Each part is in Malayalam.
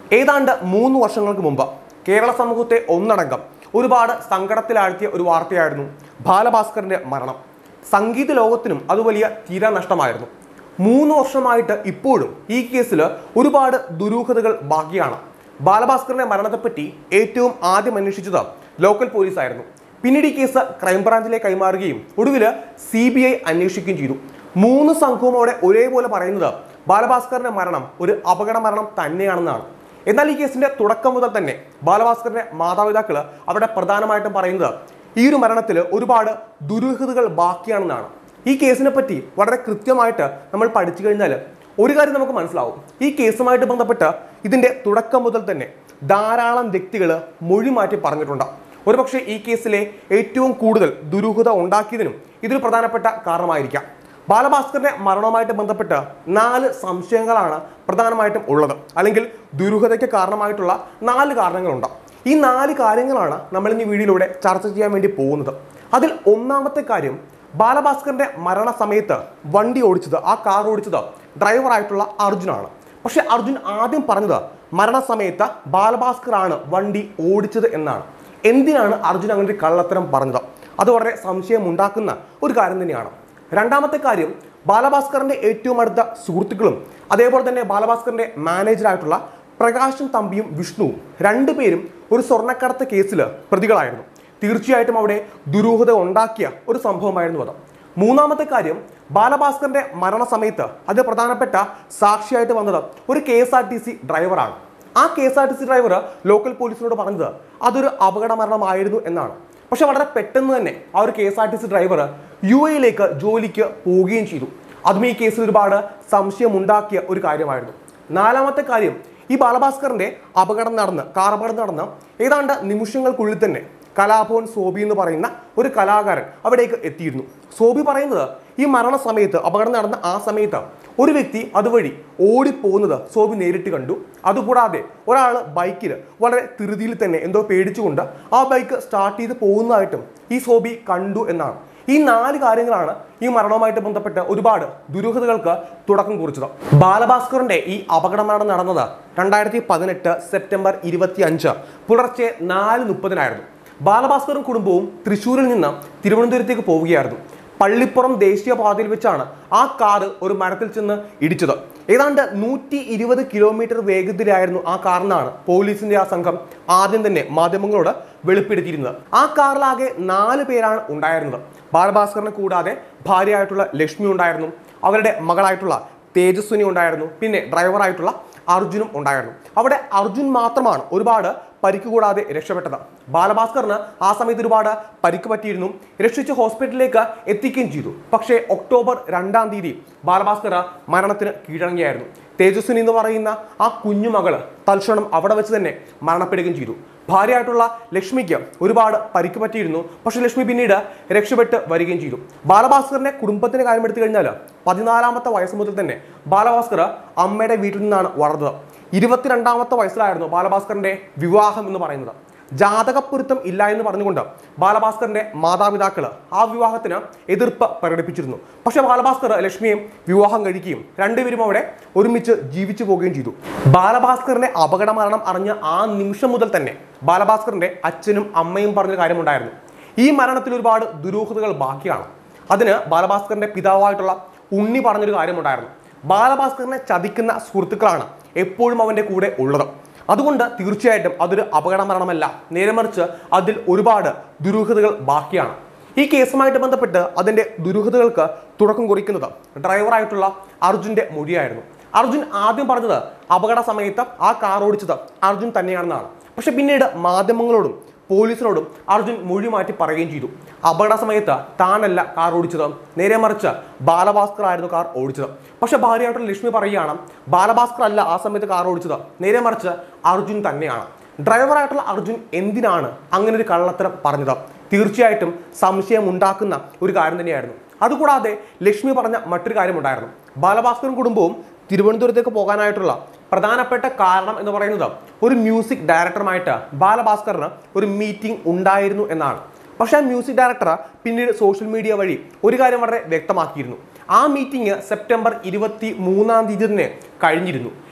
ഏതാണ്ട് മൂന്ന് വർഷങ്ങൾക്ക് മുമ്പ് കേരള സമൂഹത്തെ ഒന്നടങ്കം ഒരുപാട് സങ്കടത്തിലാഴ്ത്തിയ ഒരു വാർത്തയായിരുന്നു ബാലഭാസ്കറിന്റെ മരണം സംഗീത ലോകത്തിനും അത് വലിയ തീരാ നഷ്ടമായിരുന്നു മൂന്ന് വർഷമായിട്ട് ഇപ്പോഴും ഈ കേസിൽ ഒരുപാട് ദുരൂഹതകൾ ബാക്കിയാണ് ബാലഭാസ്കറിന്റെ മരണത്തെപ്പറ്റി ഏറ്റവും ആദ്യം അന്വേഷിച്ചത് ലോക്കൽ പോലീസായിരുന്നു പിന്നീട് ഈ കേസ് ക്രൈംബ്രാഞ്ചിലേക്ക് കൈമാറുകയും ഒടുവിൽ സി ബി ഐ അന്വേഷിക്കുകയും ചെയ്തു മൂന്ന് സംഘവും അവിടെ ഒരേപോലെ പറയുന്നത് ബാലഭാസ്കറിന്റെ മരണം ഒരു അപകട മരണം തന്നെയാണെന്നാണ് എന്നാൽ ഈ കേസിന്റെ തുടക്കം മുതൽ തന്നെ ബാലഭാസ്കറിന്റെ മാതാപിതാക്കൾ അവിടെ പ്രധാനമായിട്ടും പറയുന്നത് ഈ ഒരു മരണത്തിൽ ഒരുപാട് ദുരൂഹതകൾ ബാക്കിയാണെന്നാണ് ഈ കേസിനെ പറ്റി വളരെ കൃത്യമായിട്ട് നമ്മൾ പഠിച്ചു കഴിഞ്ഞാൽ ഒരു കാര്യം നമുക്ക് മനസ്സിലാവും ഈ കേസുമായിട്ട് ബന്ധപ്പെട്ട് ഇതിന്റെ തുടക്കം മുതൽ തന്നെ ധാരാളം വ്യക്തികൾ മൊഴി മാറ്റി പറഞ്ഞിട്ടുണ്ട് ഒരുപക്ഷെ ഈ കേസിലെ ഏറ്റവും കൂടുതൽ ദുരൂഹത ഉണ്ടാക്കിയതിനും ഇതൊരു പ്രധാനപ്പെട്ട കാരണമായിരിക്കാം ബാലഭാസ്കറിന്റെ മരണവുമായിട്ട് ബന്ധപ്പെട്ട് നാല് സംശയങ്ങളാണ് പ്രധാനമായിട്ടും ഉള്ളത് അല്ലെങ്കിൽ ദുരൂഹതയ്ക്ക് കാരണമായിട്ടുള്ള നാല് കാരണങ്ങളുണ്ട് ഈ നാല് കാര്യങ്ങളാണ് നമ്മൾ ഇന്ന് ഈ വീഡിയോയിലൂടെ ചർച്ച ചെയ്യാൻ വേണ്ടി പോകുന്നത് അതിൽ ഒന്നാമത്തെ കാര്യം ബാലഭാസ്കറിന്റെ മരണസമയത്ത് വണ്ടി ഓടിച്ചത് ആ കാർ ഓടിച്ചത് ഡ്രൈവറായിട്ടുള്ള അർജുനാണ് പക്ഷെ അർജുൻ ആദ്യം പറഞ്ഞത് മരണസമയത്ത് ബാലഭാസ്കർ ആണ് വണ്ടി ഓടിച്ചത് എന്നാണ് എന്തിനാണ് അർജുൻ അങ്ങനെ ഒരു കള്ളത്തരം പറഞ്ഞത് അത് വളരെ സംശയമുണ്ടാക്കുന്ന ഒരു കാര്യം തന്നെയാണ് രണ്ടാമത്തെ കാര്യം ബാലഭാസ്കറിന്റെ ഏറ്റവും അടുത്ത സുഹൃത്തുക്കളും അതേപോലെ തന്നെ ബാലഭാസ്കറിന്റെ മാനേജറായിട്ടുള്ള പ്രകാശും തമ്പിയും വിഷ്ണുവും രണ്ടുപേരും ഒരു സ്വർണ്ണക്കടത്ത് കേസിൽ പ്രതികളായിരുന്നു തീർച്ചയായിട്ടും അവിടെ ദുരൂഹത ഉണ്ടാക്കിയ ഒരു സംഭവമായിരുന്നു അത് മൂന്നാമത്തെ കാര്യം ബാലഭാസ്കറിന്റെ മരണസമയത്ത് അത് പ്രധാനപ്പെട്ട സാക്ഷിയായിട്ട് വന്നത് ഒരു K S R T C ഡ്രൈവറാണ് ആ K S R T C driver local പോലീസിനോട് പറഞ്ഞത് അതൊരു അപകട മരണമായിരുന്നു എന്നാണ് പക്ഷെ വളരെ പെട്ടെന്ന് തന്നെ ആ ഒരു K S R T C driver U എയിലേക്ക് ജോലിക്ക് പോവുകയും ചെയ്തു അതും ഈ കേസിൽ ഒരുപാട് സംശയമുണ്ടാക്കിയ ഒരു കാര്യമായിരുന്നു നാലാമത്തെ കാര്യം ഈ ബാലഭാസ്കറിന്റെ അപകടം നടന്ന് കാർ അപകടം നടന്ന് ഏതാണ്ട് നിമിഷങ്ങൾക്കുള്ളിൽ തന്നെ കലാഭവൻ സോബി എന്ന് പറയുന്ന ഒരു കലാകാരൻ അവിടേക്ക് എത്തിയിരുന്നു സോബി പറയുന്നത് ഈ മരണ സമയത്ത് അപകടം നടന്ന ആ സമയത്ത് ഒരു വ്യക്തി അതുവഴി ഓടിപ്പോകുന്നത് സോബി നേരിട്ട് കണ്ടു അതുകൂടാതെ ഒരാൾ ബൈക്കിൽ വളരെ ധൃതിയിൽ തന്നെ എന്തോ പേടിച്ചുകൊണ്ട് ആ ബൈക്ക് സ്റ്റാർട്ട് ചെയ്ത് പോകുന്നതായിട്ടും ഈ സോബി കണ്ടു എന്നാണ് ഈ നാല് കാര്യങ്ങളാണ് ഈ മരണവുമായിട്ട് ബന്ധപ്പെട്ട് ഒരുപാട് ദുരൂഹതകൾക്ക് തുടക്കം കുറിച്ചത് ബാലഭാസ്കറിന്റെ ഈ അപകട മരണം നടന്നത് രണ്ടായിരത്തി പതിനെട്ട് സെപ്റ്റംബർ ഇരുപത്തി അഞ്ച് പുലർച്ചെ നാല് മുപ്പതിനായിരുന്നു ബാലഭാസ്കറും കുടുംബവും തൃശ്ശൂരിൽ നിന്ന് തിരുവനന്തപുരത്തേക്ക് പോവുകയായിരുന്നു പള്ളിപ്പുറം ദേശീയപാതയിൽ വെച്ചാണ് ആ കാറ് ഒരു മരത്തിൽ ചെന്ന് ഇടിച്ചത് ഏതാണ്ട് നൂറ്റി ഇരുപത് കിലോമീറ്റർ വേഗത്തിലായിരുന്നു ആ കാറിനാണ് പോലീസിന്റെ ആ സംഘം ആദ്യം തന്നെ മാധ്യമങ്ങളോട് വെളിപ്പെടുത്തിയിരുന്നത് ആ കാറിലാകെ നാല് പേരാണ് ഉണ്ടായിരുന്നത് ബാലഭാസ്കറിനെ കൂടാതെ ഭാര്യയായിട്ടുള്ള ലക്ഷ്മി ഉണ്ടായിരുന്നു അവരുടെ മകളായിട്ടുള്ള തേജസ്വിനി ഉണ്ടായിരുന്നു പിന്നെ ഡ്രൈവറായിട്ടുള്ള അർജുനും ഉണ്ടായിരുന്നു അവിടെ അർജുൻ മാത്രമാണ് ഒരുപാട് പരിക്ക് കൂടാതെ രക്ഷപ്പെട്ടത് ബാലഭാസ്കറിന് ആ സമയത്ത് ഒരുപാട് പരിക്ക് പറ്റിയിരുന്നു രക്ഷിച്ച് ഹോസ്പിറ്റലിലേക്ക് എത്തിക്കുകയും ചെയ്തു പക്ഷേ ഒക്ടോബർ രണ്ടാം തീയതി ബാലഭാസ്കർ മരണത്തിന് കീഴടങ്ങിയായിരുന്നു തേജസ്വിനി എന്ന് പറയുന്ന ആ കുഞ്ഞുമകള് തൽക്ഷണം അവിടെ വെച്ച് തന്നെ മരണപ്പെടുകയും ചെയ്തു ഭാര്യയായിട്ടുള്ള ലക്ഷ്മിക്ക് ഒരുപാട് പരിക്ക് പറ്റിയിരുന്നു പക്ഷെ ലക്ഷ്മി പിന്നീട് രക്ഷപ്പെട്ട് വരികയും ചെയ്തു ബാലഭാസ്കറിന്റെ കുടുംബത്തിന്റെ കാര്യം എടുത്തു കഴിഞ്ഞാൽ പതിനാലാമത്തെ വയസ്സ് മുതൽ തന്നെ ബാലഭാസ്കർ അമ്മയുടെ വീട്ടിൽ നിന്നാണ് വളർന്നത് ഇരുപത്തിരണ്ടാമത്തെ വയസ്സിലായിരുന്നു ബാലഭാസ്കറിന്റെ വിവാഹം എന്ന് പറയുന്നത് ജാതകപ്പൊരുത്തം ഇല്ല എന്ന് പറഞ്ഞുകൊണ്ട് ബാലഭാസ്കറിന്റെ മാതാപിതാക്കൾ ആ വിവാഹത്തിന് എതിർപ്പ് പ്രകടിപ്പിച്ചിരുന്നു പക്ഷെ ബാലഭാസ്കർ ലക്ഷ്മിയും വിവാഹം കഴിക്കുകയും രണ്ടുപേരും അവിടെ ഒരുമിച്ച് ജീവിച്ചു പോവുകയും ചെയ്തു ബാലഭാസ്കറിന്റെ അപകട മരണം അറിഞ്ഞ ആ നിമിഷം മുതൽ തന്നെ ബാലഭാസ്കറിന്റെ അച്ഛനും അമ്മയും പറഞ്ഞ കാര്യമുണ്ടായിരുന്നു ഈ മരണത്തിൽ ഒരുപാട് ദുരൂഹതകൾ ബാക്കിയാണ് അതിന് ബാലഭാസ്കറിന്റെ പിതാവായിട്ടുള്ള ഉണ്ണി പറഞ്ഞൊരു കാര്യമുണ്ടായിരുന്നു ബാലഭാസ്കറിനെ ചതിക്കുന്ന സുഹൃത്തുക്കളാണ് എപ്പോഴും അവന്റെ കൂടെ ഉള്ളത് അതുകൊണ്ട് തീർച്ചയായിട്ടും അതൊരു അപകട മരണമല്ല നേരെ മറിച്ച് അതിൽ ഒരുപാട് ദുരൂഹതകൾ ബാക്കിയാണ് ഈ കേസുമായിട്ട് ബന്ധപ്പെട്ട് അതിന്റെ ദുരൂഹതകൾക്ക് തുടക്കം കുറിക്കുന്നത് ഡ്രൈവറായിട്ടുള്ള അർജുന്റെ മൊഴിയായിരുന്നു അർജുൻ ആദ്യം പറഞ്ഞത് അപകട സമയത്ത് ആ കാർ ഓടിച്ചത് അർജുൻ തന്നെയാണെന്നാണ് പക്ഷെ പിന്നീട് മാധ്യമങ്ങളോടും പോലീസിനോടും അർജുൻ മൊഴി മാറ്റി പറയുകയും ചെയ്തു അപകട സമയത്ത് താനല്ല കാർ ഓടിച്ചത് നേരെ മറിച്ച് ബാലഭാസ്കർ ആയിരുന്നു കാർ ഓടിച്ചത് പക്ഷെ ഭാര്യയായിട്ടുള്ള ലക്ഷ്മി പറയുകയാണ് ബാലഭാസ്കർ അല്ല ആ സമയത്ത് കാർ ഓടിച്ചത് നേരെ മറിച്ച് അർജുൻ തന്നെയാണ് ഡ്രൈവറായിട്ടുള്ള അർജുൻ എന്തിനാണ് അങ്ങനെ ഒരു കള്ളത്തരം പറഞ്ഞത് തീർച്ചയായിട്ടും സംശയം ഉണ്ടാക്കുന്ന ഒരു കാര്യം തന്നെയായിരുന്നു അതുകൂടാതെ ലക്ഷ്മി പറഞ്ഞ മറ്റൊരു കാര്യമുണ്ടായിരുന്നു ബാലഭാസ്കറും കുടുംബവും തിരുവനന്തപുരത്തേക്ക് പോകാനായിട്ടുള്ള പ്രധാനപ്പെട്ട കാരണം എന്ന് പറയുന്നത് ഒരു മ്യൂസിക് ഡയറക്ടറുമായിട്ട് ബാലഭാസ്കറിന് ഒരു മീറ്റിംഗ് ഉണ്ടായിരുന്നു എന്നാണ് പക്ഷേ ആ മ്യൂസിക് ഡയറക്ടർ പിന്നീട് സോഷ്യൽ മീഡിയ വഴി ഒരു കാര്യം വളരെ വ്യക്തമാക്കിയിരുന്നു ആ മീറ്റിംഗ് സെപ്റ്റംബർ ഇരുപത്തി മൂന്നാം തീയതി തന്നെ കഴിഞ്ഞിരുന്നു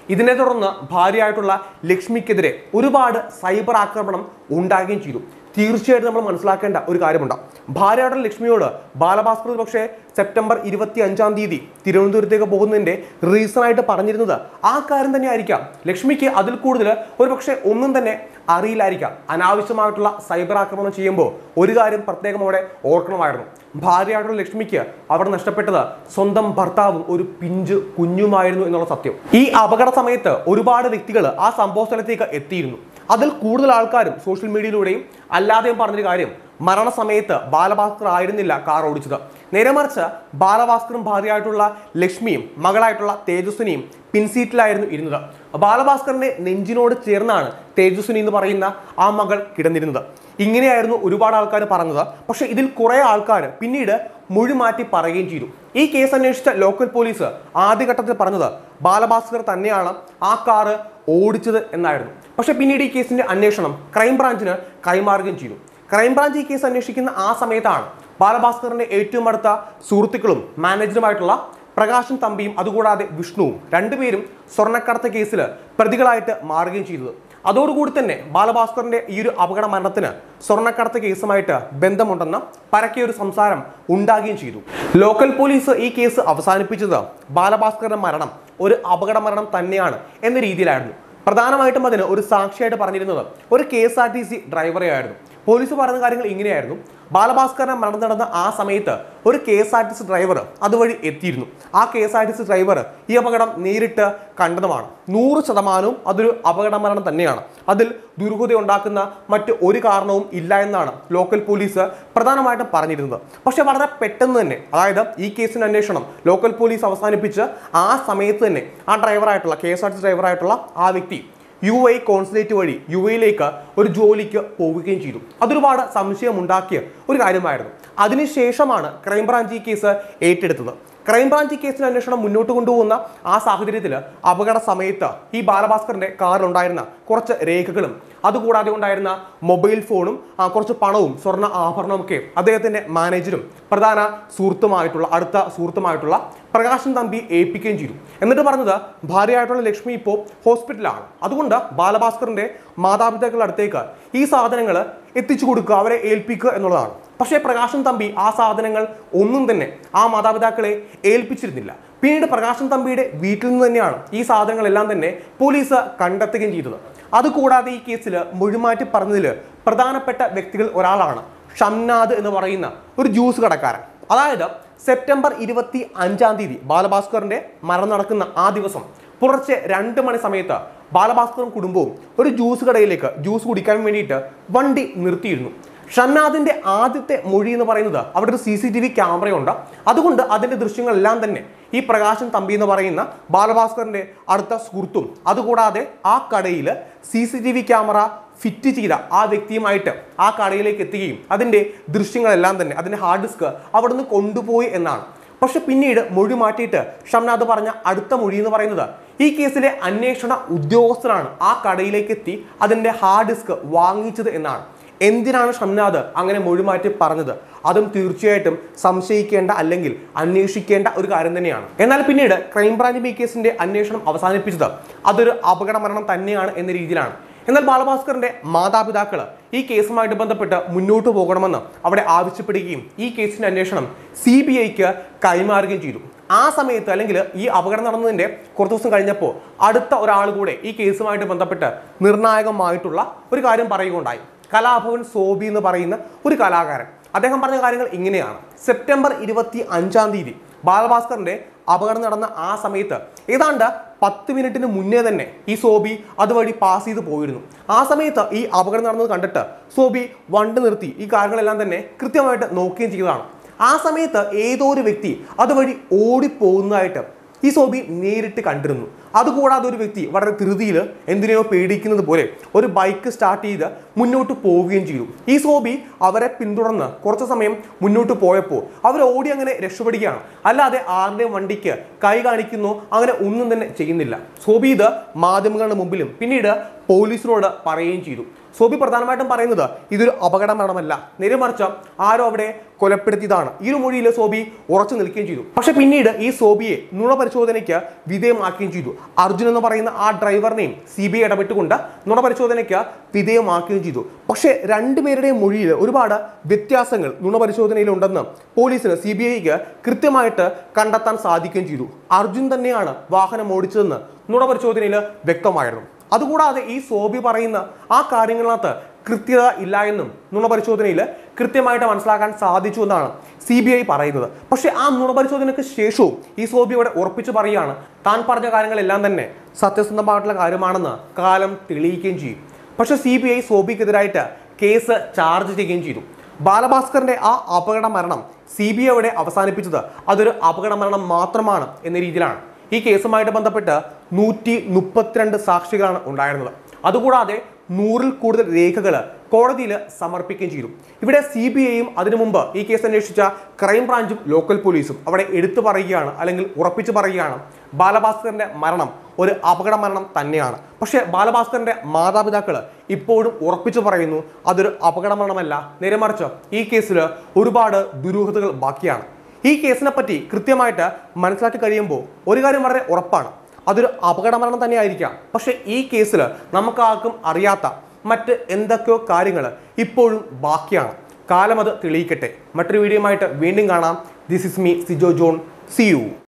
ഇതിനെ തുടർന്ന് ഭാര്യയായിട്ടുള്ള ലക്ഷ്മിക്കെതിരെ ഒരുപാട് സൈബർ ആക്രമണം ഉണ്ടാകുകയും ചെയ്തു തീർച്ചയായിട്ടും നമ്മൾ മനസ്സിലാക്കേണ്ട ഒരു കാര്യമുണ്ട് ഭാര്യയുടെ ലക്ഷ്മിയോട് ബാലഭാസ്കർ പക്ഷേ സെപ്റ്റംബർ ഇരുപത്തി അഞ്ചാം തീയതി തിരുവനന്തപുരത്തേക്ക് പോകുന്നതിന്റെ റീസൺ ആയിട്ട് പറഞ്ഞിരുന്നത് ആ കാര്യം തന്നെ ആയിരിക്കാം ലക്ഷ്മിക്ക് അതിൽ കൂടുതൽ ഒരു പക്ഷേ ഒന്നും തന്നെ അറിയില്ലായിരിക്കാം അനാവശ്യമായിട്ടുള്ള സൈബർ ആക്രമണം ചെയ്യുമ്പോൾ ഒരു കാര്യം പ്രത്യേകം അവിടെ ഓർക്കണമായിരുന്നു ഭാര്യയായിട്ടുള്ള ലക്ഷ്മിക്ക് അവിടെ നഷ്ടപ്പെട്ടത് സ്വന്തം ഭർത്താവും ഒരു പിഞ്ച് കുഞ്ഞുമായിരുന്നു എന്നുള്ള സത്യം ഈ അപകട സമയത്ത് ഒരുപാട് വ്യക്തികൾ ആ സംഭവ സ്ഥലത്തേക്ക് എത്തിയിരുന്നു അതിൽ കൂടുതൽ ആൾക്കാരും സോഷ്യൽ മീഡിയയിലൂടെയും അല്ലാതെയും പറഞ്ഞൊരു കാര്യം മരണസമയത്ത് ബാലഭാസ്കർ ആയിരുന്നില്ല കാർ ഓടിച്ചത് നേരെ മറിച്ച് ബാലഭാസ്കറും ഭാര്യയായിട്ടുള്ള ലക്ഷ്മിയും മകളായിട്ടുള്ള തേജസ്വിനിയും പിൻസീറ്റിലായിരുന്നു ഇരുന്നത് ബാലഭാസ്കറിന്റെ നെഞ്ചിനോട് ചേർന്നാണ് തേജസ്വിനി എന്ന് പറയുന്ന ആ മകൾ കിടന്നിരുന്നത് ഇങ്ങനെയായിരുന്നു ഒരുപാട് ആൾക്കാർ പറഞ്ഞത് പക്ഷേ ഇതിൽ കുറെ ആൾക്കാർ പിന്നീട് മൊഴി മാറ്റി പറയുകയും ചെയ്തു ഈ കേസ് അന്വേഷിച്ച ലോക്കൽ പോലീസ് ആദ്യഘട്ടത്തിൽ പറഞ്ഞത് ബാലഭാസ്കർ തന്നെയാണ് ആ കാറ് ഓടിച്ചത് എന്നായിരുന്നു പക്ഷേ പിന്നീട് ഈ കേസിന്റെ അന്വേഷണം ക്രൈംബ്രാഞ്ചിന് കൈമാറുകയും ചെയ്തു ക്രൈംബ്രാഞ്ച് ഈ കേസ് അന്വേഷിക്കുന്ന ആ സമയത്താണ് ബാലഭാസ്കറിന്റെ ഏറ്റവും അടുത്ത സുഹൃത്തുക്കളും മാനേജറുമായിട്ടുള്ള പ്രകാശും തമ്പിയും അതുകൂടാതെ വിഷ്ണുവും രണ്ടുപേരും സ്വർണ്ണക്കടത്ത് കേസിൽ പ്രതികളായിട്ട് മാറുകയും ചെയ്തത് അതോടുകൂടി തന്നെ ബാലഭാസ്കറിന്റെ ഈ ഒരു അപകട മരണത്തിന് സ്വർണ്ണക്കടത്ത് കേസുമായിട്ട് ബന്ധമുണ്ടെന്ന് പരക്കെ ഒരു സംസാരം ഉണ്ടാകുകയും ചെയ്തു ലോക്കൽ പോലീസ് ഈ കേസ് അവസാനിപ്പിച്ചത് ബാലഭാസ്കറിന്റെ മരണം ഒരു അപകട മരണം തന്നെയാണ് എന്ന രീതിയിലായിരുന്നു പ്രധാനമായിട്ടും അതിന് ഒരു സാക്ഷിയായിട്ട് പറഞ്ഞിരുന്നത് ഒരു K S R T C ഡ്രൈവറെയായിരുന്നു പോലീസ് പറയുന്ന കാര്യങ്ങൾ ഇങ്ങനെയായിരുന്നു ബാലഭാസ്കറിന്റെ മരണം നടന്ന ആ സമയത്ത് ഒരു K S R T C driver അതുവഴി എത്തിയിരുന്നു ആ K S R T C driver ഈ അപകടം നേരിട്ട് കണ്ടതുമാണ് നൂറ് ശതമാനവും അതൊരു അപകട മരണം തന്നെയാണ് അതിൽ ദുർഗത ഉണ്ടാക്കുന്ന മറ്റ് ഒരു കാരണവും ഇല്ല എന്നാണ് ലോക്കൽ പോലീസ് പ്രധാനമായിട്ടും പറഞ്ഞിരുന്നത് പക്ഷെ വളരെ പെട്ടെന്ന് തന്നെ അതായത് ഈ കേസിന്റെ അന്വേഷണം ലോക്കൽ പോലീസ് അവസാനിപ്പിച്ച് ആ സമയത്ത് തന്നെ ആ ഡ്രൈവറായിട്ടുള്ള K S R T C ഡ്രൈവറായിട്ടുള്ള ആ വ്യക്തി യു ഐ കോൺസുലേറ്റ് വഴി യു എയിലേക്ക് ഒരു ജോലിക്ക് പോവുകയും ചെയ്തു അതൊരുപാട് സംശയമുണ്ടാക്കിയ ഒരു കാര്യമായിരുന്നു അതിനുശേഷമാണ് ക്രൈംബ്രാഞ്ച് ഈ കേസ് ഏറ്റെടുത്തത് ക്രൈംബ്രാഞ്ച് ഈ കേസിന്റെ അന്വേഷണം മുന്നോട്ട് കൊണ്ടുപോകുന്ന ആ സാഹചര്യത്തിൽ അപകട സമയത്ത് ഈ ബാലഭാസ്കറിന്റെ കാറിലുണ്ടായിരുന്ന കുറച്ച് രേഖകളും അതുകൂടാതെ ഉണ്ടായിരുന്ന മൊബൈൽ ഫോണും ആ, കുറച്ച് പണവും സ്വർണ്ണ ആഭരണവും ഒക്കെ അദ്ദേഹത്തിന്റെ മാനേജരും പ്രധാന സുഹൃത്തുമായിട്ടുള്ള അടുത്ത സുഹൃത്തുമായിട്ടുള്ള പ്രകാശൻ തമ്പി ഏൽപ്പിക്കുകയും ചെയ്തു എന്നിട്ട് പറഞ്ഞത് ഭാര്യയായിട്ടുള്ള ലക്ഷ്മി ഇപ്പോൾ ഹോസ്പിറ്റലാണ് അതുകൊണ്ട് ബാലഭാസ്കറിന്റെ മാതാപിതാക്കളുടെ അടുത്തേക്ക് ഈ സാധനങ്ങൾ എത്തിച്ചു കൊടുക്കുക അവരെ ഏൽപ്പിക്കുക എന്നുള്ളതാണ് പക്ഷേ പ്രകാശൻ തമ്പി ആ സാധനങ്ങൾ ഒന്നും തന്നെ ആ മാതാപിതാക്കളെ ഏൽപ്പിച്ചിരുന്നില്ല പിന്നീട് പ്രകാശൻ തമ്പിയുടെ വീട്ടിൽ നിന്ന് തന്നെയാണ് ഈ സാധനങ്ങളെല്ലാം തന്നെ പോലീസ് കണ്ടെത്തുകയും ചെയ്തത് അതുകൂടാതെ ഈ കേസിൽ മൊഴിമാറ്റി പറഞ്ഞതിൽ പ്രധാനപ്പെട്ട വ്യക്തികൾ ഒരാളാണ് ഷംനാദ് എന്ന് പറയുന്ന ഒരു ജ്യൂസ് കടക്കാരൻ അതായത് സെപ്റ്റംബർ ഇരുപത്തി അഞ്ചാം തീയതി ബാലഭാസ്കറിന്റെ മരണം നടക്കുന്ന ആ ദിവസം പുലർച്ചെ രണ്ട് മണി സമയത്ത് ബാലഭാസ്കറും കുടുംബവും ഒരു ജ്യൂസ് കടയിലേക്ക് ജ്യൂസ് കുടിക്കാൻ വേണ്ടിയിട്ട് വണ്ടി നിർത്തിയിരുന്നു ഷംനാദിന്റെ ആദ്യത്തെ മൊഴി എന്ന് പറയുന്നത് അവിടെ ഒരു സി സി ടി വി ക്യാമറയുണ്ട് അതുകൊണ്ട് അതിന്റെ ദൃശ്യങ്ങളെല്ലാം തന്നെ ഈ പ്രകാശൻ തമ്പി എന്ന് പറയുന്ന ബാലഭാസ്കറിന്റെ അടുത്ത സുഹൃത്തും അതുകൂടാതെ ആ കടയിൽ C C T V camera fit ചെയ്ത ആ വ്യക്തിയുമായിട്ട് ആ കടയിലേക്ക് എത്തുകയും അതിന്റെ ദൃശ്യങ്ങളെല്ലാം തന്നെ അതിന്റെ ഹാർഡ് ഡിസ്ക് അവിടുന്ന് കൊണ്ടുപോയി എന്നാണ് പക്ഷെ പിന്നീട് മൊഴി മാറ്റിയിട്ട് ഷംനാഥ് പറഞ്ഞ അടുത്ത മൊഴി എന്ന് പറയുന്നത് ഈ കേസിലെ അന്വേഷണ ഉദ്യോഗസ്ഥരാണ് ആ കടയിലേക്ക് എത്തി അതിന്റെ ഹാർഡ് ഡിസ്ക് വാങ്ങിച്ചത് എന്നാണ് എന്തിനാണ് ഷംനാഥ് അങ്ങനെ മൊഴി മാറ്റി പറഞ്ഞത് അതും തീർച്ചയായിട്ടും സംശയിക്കേണ്ട അല്ലെങ്കിൽ അന്വേഷിക്കേണ്ട ഒരു കാര്യം തന്നെയാണ് എന്നാൽ പിന്നീട് ക്രൈംബ്രാഞ്ച് ഈ കേസിന്റെ അന്വേഷണം അവസാനിപ്പിച്ചത് അതൊരു അപകട മരണം തന്നെയാണ് എന്ന രീതിയിലാണ് എന്നാൽ ബാലഭാസ്കറിന്റെ മാതാപിതാക്കൾ ഈ കേസുമായിട്ട് ബന്ധപ്പെട്ട് മുന്നോട്ട് പോകണമെന്ന് അവിടെ ആവശ്യപ്പെടുകയും ഈ കേസിന്റെ അന്വേഷണം സി ബി ഐക്ക് കൈമാറുകയും ചെയ്തു ആ സമയത്ത് അല്ലെങ്കിൽ ഈ അപകടം നടന്നതിന്റെ കുറച്ച് ദിവസം കഴിഞ്ഞപ്പോൾ അടുത്ത ഒരാൾ കൂടെ ഈ കേസുമായിട്ട് ബന്ധപ്പെട്ട് നിർണായകമായിട്ടുള്ള ഒരു കാര്യം പറയുകയുണ്ടായി കലാഭവൻ സോബി എന്ന് പറയുന്ന ഒരു കലാകാരൻ അദ്ദേഹം പറഞ്ഞ കാര്യങ്ങൾ ഇങ്ങനെയാണ് സെപ്റ്റംബർ ഇരുപത്തി അഞ്ചാം തീയതി ബാലഭാസ്കറിന്റെ അപകടം നടന്ന ആ സമയത്ത് ഏതാണ്ട് പത്ത് മിനിറ്റിന് മുന്നേ തന്നെ ഈ സോബി അതുവഴി പാസ് ചെയ്ത് പോയിരുന്നു ആ സമയത്ത് ഈ അപകടം നടന്നത് കണ്ടിട്ട് സോബി വണ്ടി നിർത്തി ഈ കാര്യങ്ങളെല്ലാം തന്നെ കൃത്യമായിട്ട് നോക്കുകയും ചെയ്തതാണ് ആ സമയത്ത് ഏതോ ഒരു വ്യക്തി അതുവഴി ഓടിപ്പോകുന്നതായിട്ട് ഈ സോബി നേരിട്ട് കണ്ടിരുന്നു അതുകൂടാതെ ഒരു വ്യക്തി വളരെ ധൃതിയിൽ എന്തിനെയോ പേടിക്കുന്നത് പോലെ ഒരു ബൈക്ക് സ്റ്റാർട്ട് ചെയ്ത് മുന്നോട്ട് പോവുകയും ചെയ്തു ഈ സോബി അവരെ പിന്തുടർന്ന് കുറച്ച് സമയം മുന്നോട്ട് പോയപ്പോൾ അവർ ഓടി അങ്ങനെ രക്ഷപ്പെടുകയാണ് അല്ലാതെ ആരുടെയും വണ്ടിക്ക് കൈ കാണിക്കുന്നു അങ്ങനെ ഒന്നും തന്നെ ചെയ്യുന്നില്ല സോബി ഇത് മാധ്യമങ്ങളുടെ മുമ്പിലും പിന്നീട് പോലീസിനോട് പറയുകയും ചെയ്തു സോബി പ്രധാനമായിട്ടും പറയുന്നത് ഇതൊരു അപകട മരണമല്ല നേരെ മറിച്ച് ആരോ അവിടെ കൊലപ്പെടുത്തിയതാണ് ഈ ഒരു മൊഴിയിൽ സോബി ഉറച്ചു നിൽക്കുകയും ചെയ്തു പക്ഷെ പിന്നീട് ഈ സോബിയെ നുണ പരിശോധനയ്ക്ക് വിധേയമാക്കുകയും ചെയ്തു അർജുൻ എന്ന് പറയുന്ന ആ ഡ്രൈവറിനെയും സി ബി ഐ ഇടപെട്ടുകൊണ്ട് നുണ പരിശോധനയ്ക്ക് വിധേയമാക്കുകയും ചെയ്തു പക്ഷേ രണ്ടുപേരുടെയും മൊഴിയിൽ ഒരുപാട് വ്യത്യാസങ്ങൾ നുണ പരിശോധനയിൽ ഉണ്ടെന്ന് പോലീസിന് സി ബി ഐക്ക് കൃത്യമായിട്ട് കണ്ടെത്താൻ സാധിക്കുകയും ചെയ്തു അർജുൻ തന്നെയാണ് വാഹനം ഓടിച്ചതെന്ന് നുണ പരിശോധനയിൽ വ്യക്തമായിരുന്നു അതുകൂടാതെ ഈ സോബി പറയുന്ന ആ കാര്യങ്ങളിനകത്ത് കൃത്യത ഇല്ല എന്നും നുണ പരിശോധനയിൽ കൃത്യമായിട്ട് മനസ്സിലാക്കാൻ സാധിച്ചു എന്നാണ് സി ബി ഐ പറയുന്നത് പക്ഷേ ആ നുണ പരിശോധനയ്ക്ക് ശേഷവും ഈ സോബി ഇവിടെ ഉറപ്പിച്ചു പറയുകയാണ് താൻ പറഞ്ഞ കാര്യങ്ങളെല്ലാം തന്നെ സത്യസന്ധമായിട്ടുള്ള കാര്യമാണെന്ന് കാലം തെളിയിക്കുകയും ചെയ്യും പക്ഷേ സി ബി ഐ സോബിക്കെതിരായിട്ട് കേസ് ചാർജ് ചെയ്യുകയും ചെയ്തു ബാലഭാസ്കറിന്റെ ആ അപകട മരണം സി ബി ഐ അവിടെ അവസാനിപ്പിച്ചത് അതൊരു അപകട മരണം മാത്രമാണ് എന്ന രീതിയിലാണ് ഈ കേസുമായിട്ട് ബന്ധപ്പെട്ട് നൂറ്റി മുപ്പത്തിരണ്ട് സാക്ഷികളാണ് ഉണ്ടായിരുന്നത് അതുകൂടാതെ നൂറിൽ കൂടുതൽ രേഖകൾ കോടതിയിൽ സമർപ്പിക്കുകയും ചെയ്തു ഇവിടെ സി ബി ഐയും അതിനു മുമ്പ് ഈ കേസ് അന്വേഷിച്ച ക്രൈംബ്രാഞ്ചും ലോക്കൽ പോലീസും അവിടെ എടുത്തു പറയുകയാണ് അല്ലെങ്കിൽ ഉറപ്പിച്ചു പറയുകയാണ് ബാലഭാസ്കറിന്റെ മരണം ഒരു അപകട മരണം തന്നെയാണ് പക്ഷേ ബാലഭാസ്കറിന്റെ മാതാപിതാക്കൾ ഇപ്പോഴും ഉറപ്പിച്ചു പറയുന്നു അതൊരു അപകട മരണമല്ല നേരെ മറിച്ച് ഈ കേസിൽ ഒരുപാട് ദുരൂഹതകൾ ബാക്കിയാണ് ഈ കേസിനെ പറ്റി കൃത്യമായിട്ട് മനസ്സിലാക്കി കഴിയുമ്പോൾ ഒരു കാര്യം വളരെ ഉറപ്പാണ് അതൊരു അപകട മരണം തന്നെയായിരിക്കാം പക്ഷേ ഈ കേസിൽ നമുക്കാർക്കും അറിയാത്ത മറ്റ് എന്തൊക്കെയോ കാര്യങ്ങൾ ഇപ്പോഴും ബാക്കിയാണ് കാലം അത് തെളിയിക്കട്ടെ മറ്റൊരു വീഡിയോയുമായിട്ട് വീണ്ടും കാണാം this is me Sijo John see U